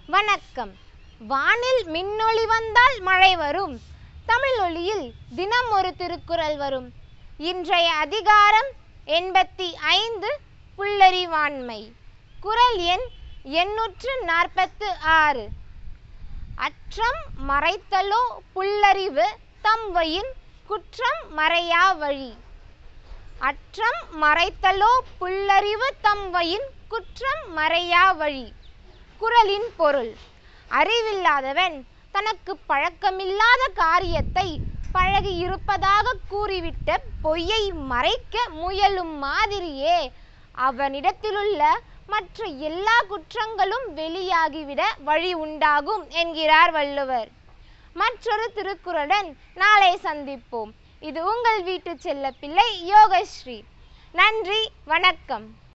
வணக்கம் வானில் மின்னொளி வந்தால் மழை வரும் தமிழ் ஒளியில் தினம் ஒரு திருக்குறள் வரும் இன்றைய அதிகாரம் எண்பத்தி ஐந்து புல்லறிவாண்மை குறள் எண் எண்ணூற்று நாற்பத்து ஆறு அற்றம் மறைத்தலோ புல்லறிவு தம்வயின் குற்றம் மறையா வழி அற்றம் மறைத்தலோ புல்லறிவு தம்வயின் குற்றம் மறையா வழி குறளின் பொருள் அறிவில்லாதவன் தனக்கு பழக்கமில்லாத காரியத்தை பழகி இருப்பதாக கூறிவிட்ட பொய்யை மறைக்க முயலும் மாதிரியே அவனிடத்திலுள்ள மற்ற எல்லா குற்றங்களும் வெளியாகிவிட வழி உண்டாகும் என்கிறார் வள்ளுவர் மற்றொரு திருக்குறளுடன் நாளை சந்திப்போம் இது உங்கள் வீட்டு செல்ல பிள்ளை யோகஸ்ரீ நன்றி வணக்கம்